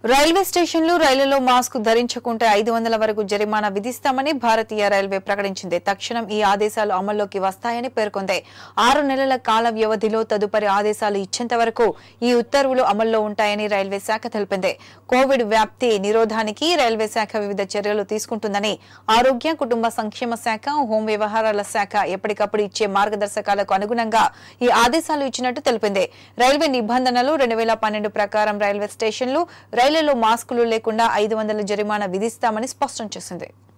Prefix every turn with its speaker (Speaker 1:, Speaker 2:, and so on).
Speaker 1: railway స్టేషన్లు రైళ్లలో mask ధరించకుంటే ఐదు వందల వరకు జరిమానా విధిస్తామని భారతీయ రైల్వే ప్రకటించింది తక్షణం ఈ ఆదేశాలు అమల్లోకి వస్తాయని పేర్కొంది ఆరు నెలల కాల వ్యవధిలో తదుపరి ఆదేశాలు ఇచ్చేంత వరకు ఈ ఉత్తర్వులు అమల్లో ఉంటాయని రైల్వే శాఖ తెలిపింది కోవిడ్ వ్యాప్తి నిరోధానికి రైల్వే శాఖ వివిధ చర్యలు తీసుకుంటుందని ఆరోగ్య కుటుంబ సంక్షేమ శాఖ హోం వ్యవహారాల శాఖ ఎప్పటికప్పుడు ఇచ్చే మార్గదర్శకాలకు అనుగుణంగా ఈ ఆదేశాలు ఇచ్చినట్టు తెలిపింది రైల్వే నిబంధనలు రెండు వేల పన్నెండు ప్రకారం రైల్వే స్టేషన్లు రైళ్లలో మాస్కులు లేకుండా ఐదు వందల జరిమానా విధిస్తామని స్పష్టం చేసింది